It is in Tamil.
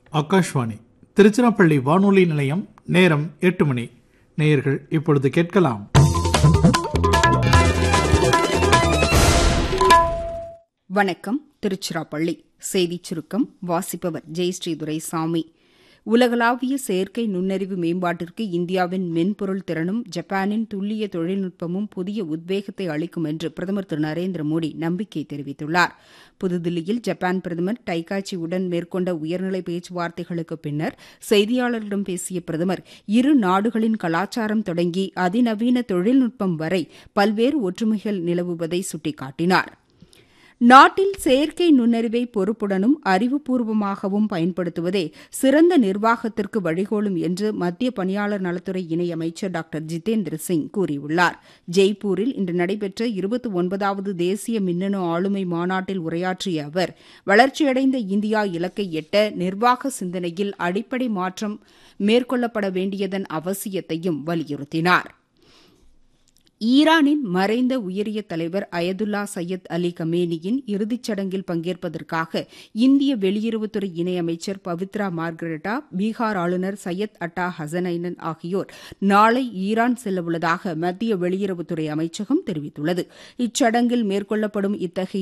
ஆகாஷ்வாணி திருச்சிராப்பள்ளி வானொலி நிலையம் நேரம் எட்டு மணி நேயர்கள் இப்பொழுது கேட்கலாம் வணக்கம் திருச்சிராப்பள்ளி செய்திச் சுருக்கம் வாசிப்பவர் ஜெயஸ்ரீ துரைசாமி உலகளாவிய செயற்கை நுண்ணறிவு மேம்பாட்டிற்கு இந்தியாவின் மென்பொருள் திறனும் ஜப்பானின் துல்லிய தொழில்நுட்பமும் புதிய உத்வேகத்தை அளிக்கும் என்று பிரதமர் திரு நரேந்திர மோடி நம்பிக்கை தெரிவித்துள்ளார் புதுதில்லியில் ஜப்பான் பிரதமர் டைகாச்சி உடன் மேற்கொண்ட உயர்நிலை பேச்சுவார்த்தைகளுக்கு பின்னர் செய்தியாளர்களிடம் பேசிய பிரதமர் இரு நாடுகளின் கலாச்சாரம் தொடங்கி அதிநவீன தொழில்நுட்பம் வரை பல்வேறு ஒற்றுமைகள் நிலவுவதை சுட்டிக்காட்டினார் நாட்டில் செயற்கை நுண்ணறிவை பொறுப்புடனும் அறிவுபூர்வமாகவும் பயன்படுத்துவதே சிறந்த நிர்வாகத்திற்கு வழிகோலும் என்று மத்திய பணியாளர் நலத்துறை இணையமைச்சர் டாக்டர் ஜிதேந்திர சிங் கூறியுள்ளார் ஜெய்ப்பூரில் இன்று நடைபெற்ற இருபத்தி ஒன்பதாவது தேசிய மின்னணு ஆளுமை மாநாட்டில் உரையாற்றிய அவர் வளர்ச்சியடைந்த இந்தியா இலக்கை எட்ட நிர்வாக சிந்தனையில் அடிப்படை மாற்றம் மேற்கொள்ளப்பட வேண்டியதன் அவசியத்தையும் வலியுறுத்தினார் ஈரானின் மறைந்த உயரிய தலைவர் அயதுல்லா சையத் அலி கமேனியின் இறுதிச் சடங்கில் பங்கேற்பதற்காக இந்திய வெளியுறவுத்துறை இணையமைச்சர் பவித்ரா மார்கரெட்டா பீகார் ஆளுநர் சையத் அட்டா ஹசனைனன் ஆகியோர் நாளை ஈரான் செல்லவுள்ளதாக மத்திய வெளியுறவுத்துறை அமைச்சகம் தெரிவித்துள்ளது இச்சடங்கில் மேற்கொள்ளப்படும் இத்தகைய